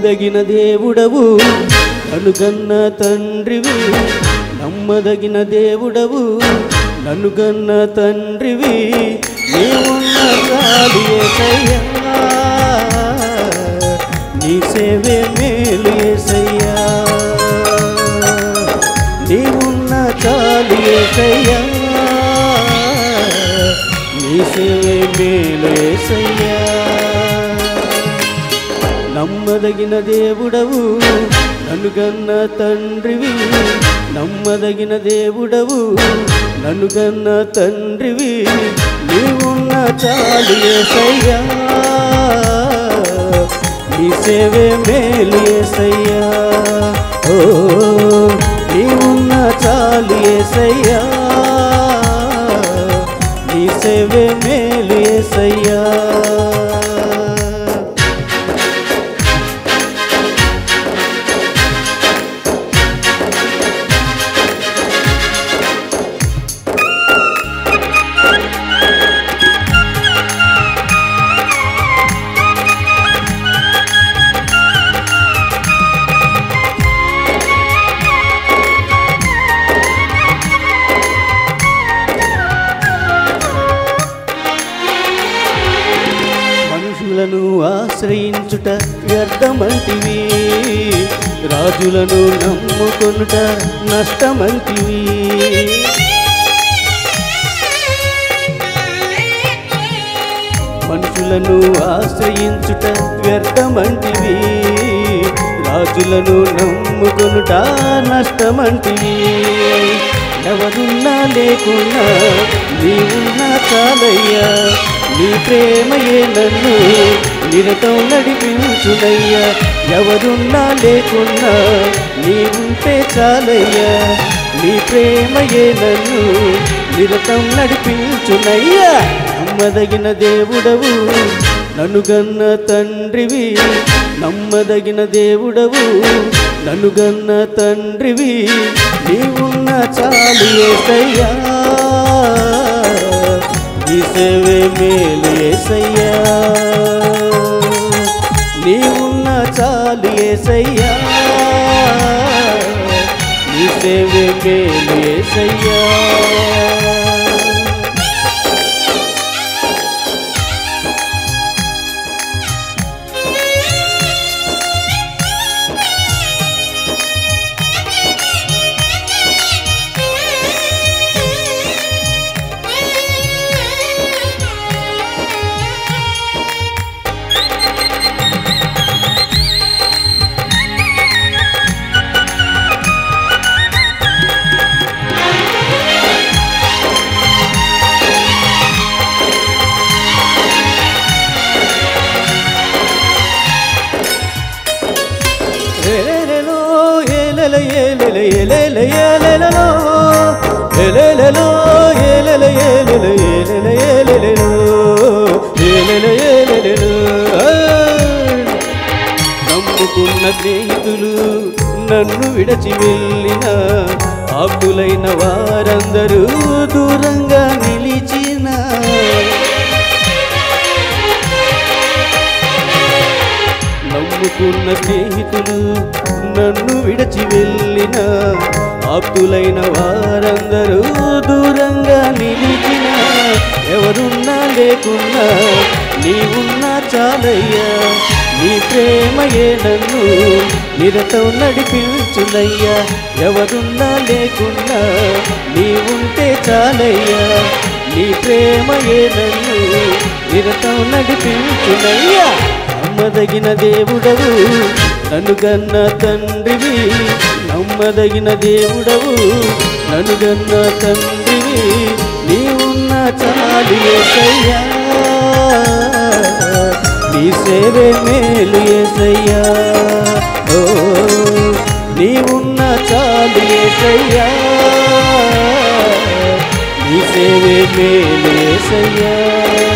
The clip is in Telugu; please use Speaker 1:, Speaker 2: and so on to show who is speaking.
Speaker 1: నమ్మదగిన దేవుడవు నన్ను కన్న తండ్రివి నమ్మదగిన దేవుడవు నన్ను కన్న తండ్రివి నీవున్న చాలు ఏసయ్యా నీ సేవే మేలు ఏసయ్యా నీవున్న చాలు ఏసయ్యా నీ సేవే మేలు ఏసయ్యా నమ్మదగిన దేవుడవు నన్ను గన్న తండ్రివి నమ్మదగిన దేవుడవు నన్ను గన్న తండ్రివి నీవున్న చాలు ఏసయ్యా నీ సేవే మేలు ఏసయ్యా ఓ నీవున్న చాలు ఏసయ్యా నీ సేవే మేలు ఏసయ్యా మనుషులను ఆశ్రయించుట వ్యర్థమంటివి రాజులను నమ్ముకొనుట నష్టమంటివి మనుషులను ఆశ్రయించుట వ్యర్థమంటివి రాజులను నమ్ముకొనుట నష్టమంటివి ఎవరున్నా లేకున్నా నీవున్నా చాలయ్యా నీ ప్రేమయే నన్ను నిరతం నడిపించునయ్యా ఎవరున్నా లేకున్నా నీవుంటే చాలయ్యా నీ ప్రేమయే నన్ను నిరతం నడిపించునయ్యా నమ్మదగిన దేవుడవు నన్ను గన్న తండ్రివి నమ్మదగిన దేవుడవు నన్ను గన్న తండ్రివి నీవున్న చాలు ఏసయ్యా నీ సేవే మేలు ఏసయ్యా నీవున్న చాలు ఏసయ్యా నీ సేవే మేలు ఏసయ్యా ఏలేలేలో, ఏలేల, ఏలేల, ఏలేల, ఏలేలలో. ఏలేలేలో, ఏలేల, ఏలేల, ఏలేల, ఏలేలేలో. ఏలేల, ఏలేలేలో. ఆయ్. నమ్ముకున్న స్నేహితులు నన్ను విడచి వెళ్ళిన ఆప్తులైన వారందరూ దూరంగా నిలిచిన నమ్ముకున్న స్నేహితులు నన్ను విడచి వెళ్ళిన ఆప్తులైన వారందరూ దూరంగా నిలిచిన ఎవరున్నా లేకున్నా నీవున్నా చాలయ్యా నీ ప్రేమయే నన్ను నిరతం నడిపించునయ్యా ఎవరున్నా లేకున్నా నీవుంటే చాలయ్యా నీ ప్రేమయే నన్ను నిరతం నడిపించునయ్యా నమ్మదగిన దేవుడవు నన్ను గన్న తండ్రివి నమ్మదగిన దేవుడవు నన్ను గన్న తండ్రివి నీవున్న చాలు ఏసయ్యా నీ సేవే మేలు ఏసయ్యా ఓ నీవున్న చాలు ఏసయ్యా నీ సేవే మేలు ఏసయ్యా